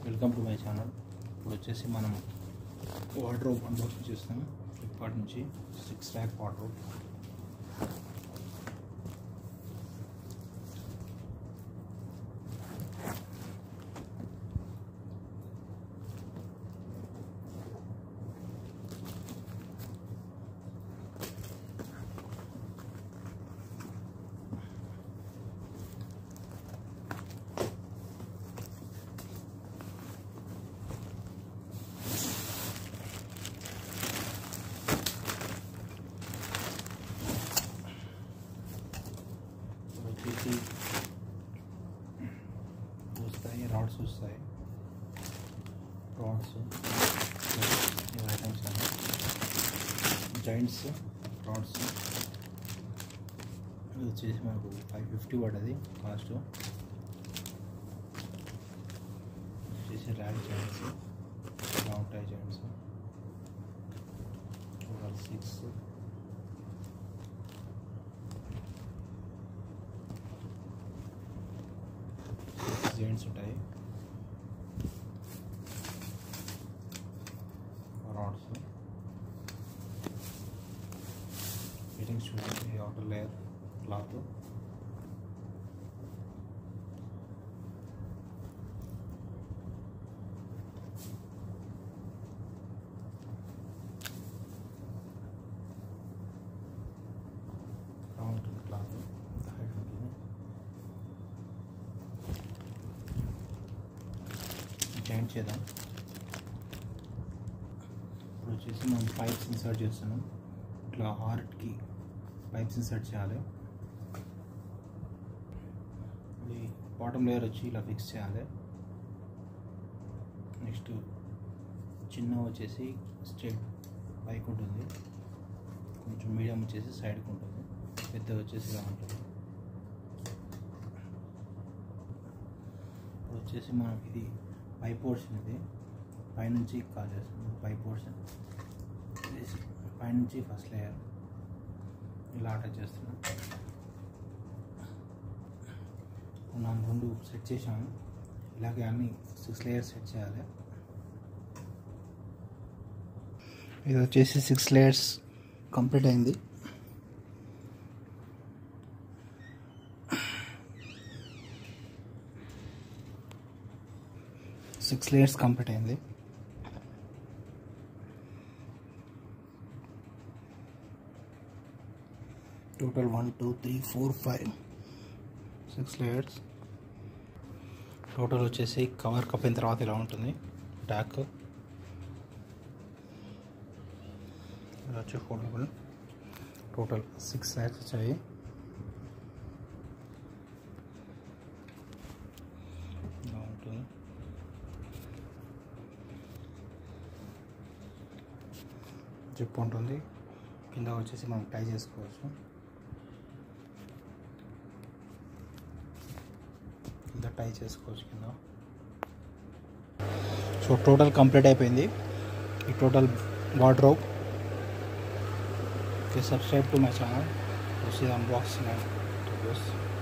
welcome to my channel ఇప్పుడు వచ్చేసి మనం వార్డ్రోబ్ అన్బాక్సింగ్ చేస్తాం ఫ్లిప్కార్ట్ నుంచి సిక్స్ ర్యాక్ వార్డ్రోబ్ వచ్చేసి వస్తాయి రాడ్స్ వస్తాయి రాడ్స్ ఇవి ఐటమ్స్ అన్నీ జాయింట్స్ రాడ్స్ ఇది వచ్చేసి మనకు ఫైవ్ ఫిఫ్టీ పడ్డది కాస్ట్ వచ్చేసి ర్యాక్ జాయింట్స్ ఇలా ఉంటాయి జాయింట్స్ టోటల్ సిక్స్ జాయింట్స్ ఉంటాయి రాడ్స్ ఫిట్టింగ్స్ చూడండి అవుటర్ లేయర్ క్లాత్ ఉంటుంది క్లాత్ హైట్ ఉంటుంది జాయింట్ చేద్దాం ఇప్పుడు వచ్చేసి మనం పైప్స్ ఇన్సర్ట్ చేస్తున్నాం ఇట్లా ఆర్ట్కి పైప్స్ ఇన్సర్ట్ చేయాలి ఇది బాటమ్ లేయర్ వచ్చి ఇలా ఫిక్స్ చేయాలి నెక్స్ట్ చిన్న వచ్చేసి స్ట్రైట్ పైకి ఉంటుంది కొంచెం మీడియం వచ్చేసి సైడ్కి ఉంటుంది పెద్ద వచ్చేసి ఇలా ఉంటుంది ఇప్పుడు వచ్చేసి మనం ఇది పై పోర్షన్ ఇది పైనుంచి కాల్ చేస్తుంది పై పోర్షన్ వేసి పైనుంచి ఫస్ట్ లేయర్ ఇలా అటాచ్ చేస్తున్నాం మనం రెండు సెట్ చేసాము ఇలాగే అన్ని సిక్స్ లేయర్స్ సెట్ చేయాలి ఇది వచ్చేసి సిక్స్ లేయర్స్ కంప్లీట్ అయింది సిక్స్ లేయర్స్ కంప్లీట్ అయింది total one two three four five six layers total వచ్చేసి కవర్ కప్పిన తర్వాత ఇలా ఉంటుంది ట్యాక్ ఇలా వచ్చి ఫోల్డబుల్ టోటల్ సిక్స్ ల్యాక్స్ వచ్చాయి ఇలా ఉంటుంది జిప్ ఉంటుంది కింద వచ్చేసి మనం టై చేసుకోవచ్చు కింద టై చేసుకోవచ్చు కింద సో టోటల్ కంప్లీట్ అయిపోయింది ఈ total wardrobe okay subscribe to my channel వచ్చి అన్బాక్సింగ్ అండ్